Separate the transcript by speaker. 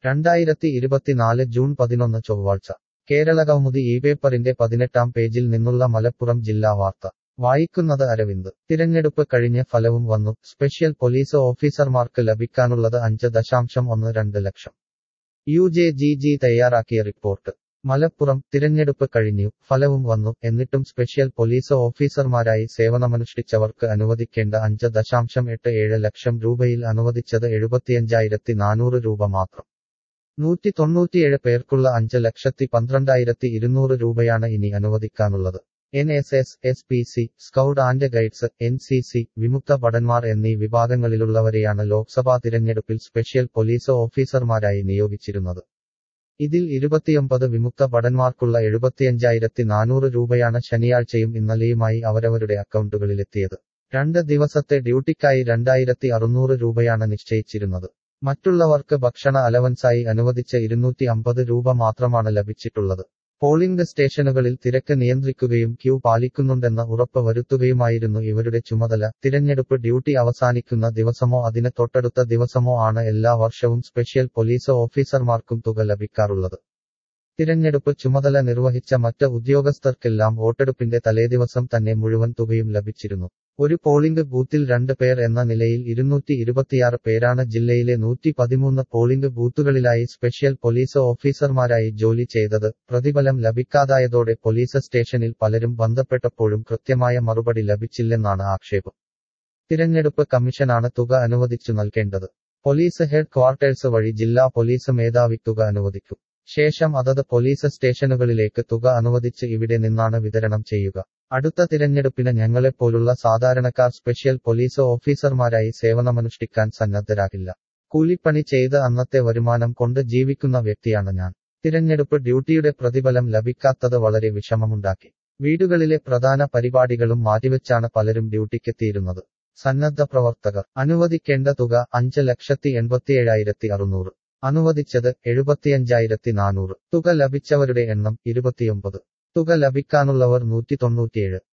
Speaker 1: രണ്ടായിരത്തി ഇരുപത്തിനാല് ജൂൺ പതിനൊന്ന് ചൊവ്വാഴ്ച കേരളകൗമുദി ഈ പേപ്പറിന്റെ പതിനെട്ടാം പേജിൽ നിന്നുള്ള മലപ്പുറം ജില്ലാ വാർത്ത വായിക്കുന്നത് അരവിന്ദ് തിരഞ്ഞെടുപ്പ് കഴിഞ്ഞ് ഫലവും വന്നു സ്പെഷ്യൽ പോലീസ് ഓഫീസർമാർക്ക് ലഭിക്കാനുള്ളത് അഞ്ച് ദശാംശം ഒന്ന് രണ്ട് ലക്ഷം യു ജെ ജി ജി തയ്യാറാക്കിയ റിപ്പോർട്ട് മലപ്പുറം തിരഞ്ഞെടുപ്പ് കഴിഞ്ഞു ഫലവും വന്നു എന്നിട്ടും സ്പെഷ്യൽ പോലീസ് ഓഫീസർമാരായി സേവനമനുഷ്ഠിച്ചവർക്ക് അനുവദിക്കേണ്ട അഞ്ച് ദശാംശം എട്ട് ഏഴ് ലക്ഷം രൂപയിൽ അനുവദിച്ചത് എഴുപത്തിയഞ്ചായിരത്തി നാനൂറ് രൂപ മാത്രം നൂറ്റി തൊണ്ണൂറ്റിയേഴ് പേർക്കുള്ള അഞ്ച് ലക്ഷത്തി പന്ത്രണ്ടായിരത്തി ഇരുന്നൂറ് രൂപയാണ് ഇനി അനുവദിക്കാനുള്ളത് N S S S P C scout and guides N C C വിമുക്ത ഭടന്മാർ എന്നീ വിഭാഗങ്ങളിലുള്ളവരെയാണ് ലോക്സഭാ തിരഞ്ഞെടുപ്പിൽ സ്പെഷ്യൽ പോലീസ് ഓഫീസർമാരായി നിയോഗിച്ചിരുന്നത് ഇതിൽ ഇരുപത്തിയൊമ്പത് വിമുക്ത ഭടന്മാർക്കുള്ള എഴുപത്തിയഞ്ചായിരത്തി നാനൂറ് രൂപയാണ് ശനിയാഴ്ചയും ഇന്നലെയുമായി അവരവരുടെ അക്കൗണ്ടുകളിലെത്തിയത് രണ്ട് ദിവസത്തെ ഡ്യൂട്ടിക്കായി രണ്ടായിരത്തി അറുന്നൂറ് രൂപയാണ് നിശ്ചയിച്ചിരുന്നത് മറ്റുള്ളവർക്ക് ഭക്ഷണ അലവൻസായി അനുവദിച്ച ഇരുന്നൂറ്റി അമ്പത് രൂപ മാത്രമാണ് ലഭിച്ചിട്ടുള്ളത് പോളിംഗ് സ്റ്റേഷനുകളിൽ തിരക്ക് നിയന്ത്രിക്കുകയും ക്യൂ പാലിക്കുന്നുണ്ടെന്ന ഉറപ്പ് വരുത്തുകയുമായിരുന്നു ഇവരുടെ ചുമതല തിരഞ്ഞെടുപ്പ് ഡ്യൂട്ടി അവസാനിക്കുന്ന ദിവസമോ അതിന് തൊട്ടടുത്ത ദിവസമോ ആണ് എല്ലാ വർഷവും സ്പെഷ്യൽ പോലീസ് ഓഫീസർമാർക്കും തുക ലഭിക്കാറുള്ളത് തിരഞ്ഞെടുപ്പ് ചുമതല നിർവഹിച്ച മറ്റ് ഉദ്യോഗസ്ഥർക്കെല്ലാം വോട്ടെടുപ്പിന്റെ തലേദിവസം തന്നെ മുഴുവൻ തുകയും ലഭിച്ചിരുന്നു ഒരു പോളിംഗ് ബൂത്തിൽ രണ്ട് പേർ എന്ന നിലയിൽ ഇരുന്നൂറ്റി ഇരുപത്തിയാറ് പേരാണ് ജില്ലയിലെ നൂറ്റി പതിമൂന്ന് പോളിംഗ് ബൂത്തുകളിലായി സ്പെഷ്യൽ പോലീസ് ഓഫീസർമാരായി ജോലി ചെയ്തത് പ്രതിഫലം ലഭിക്കാതായതോടെ പോലീസ് സ്റ്റേഷനിൽ പലരും ബന്ധപ്പെട്ടപ്പോഴും കൃത്യമായ മറുപടി ലഭിച്ചില്ലെന്നാണ് ആക്ഷേപം തിരഞ്ഞെടുപ്പ് കമ്മീഷനാണ് തുക അനുവദിച്ചു നൽകേണ്ടത് പോലീസ് ഹെഡ് ക്വാർട്ടേഴ്സ് വഴി ജില്ലാ പോലീസ് മേധാവി തുക അനുവദിക്കും ശേഷം അതത് പോലീസ് സ്റ്റേഷനുകളിലേക്ക് തുക അനുവദിച്ച് ഇവിടെ നിന്നാണ് വിതരണം ചെയ്യുക അടുത്ത തിരഞ്ഞെടുപ്പിന് ഞങ്ങളെപ്പോലുള്ള സാധാരണക്കാർ സ്പെഷ്യൽ പോലീസ് ഓഫീസർമാരായി സേവനമനുഷ്ഠിക്കാൻ സന്നദ്ധരാകില്ല കൂലിപ്പണി ചെയ്ത് അന്നത്തെ വരുമാനം കൊണ്ട് ജീവിക്കുന്ന വ്യക്തിയാണ് ഞാൻ തിരഞ്ഞെടുപ്പ് ഡ്യൂട്ടിയുടെ പ്രതിഫലം ലഭിക്കാത്തത് വളരെ വിഷമമുണ്ടാക്കി വീടുകളിലെ പ്രധാന പരിപാടികളും മാറ്റിവെച്ചാണ് പലരും ഡ്യൂട്ടിക്കെത്തിയിരുന്നത് സന്നദ്ധ പ്രവർത്തകർ അനുവദിക്കേണ്ട തുക അഞ്ച് ലക്ഷത്തി എൺപത്തിയേഴായിരത്തി അറുന്നൂറ് അനുവദിച്ചത് എഴുപത്തിയഞ്ചായിരത്തി നാനൂറ് തുക ലഭിച്ചവരുടെ എണ്ണം ഇരുപത്തിയൊമ്പത് തുക ലഭിക്കാനുള്ളവർ നൂറ്റി തൊണ്ണൂറ്റിയേഴ്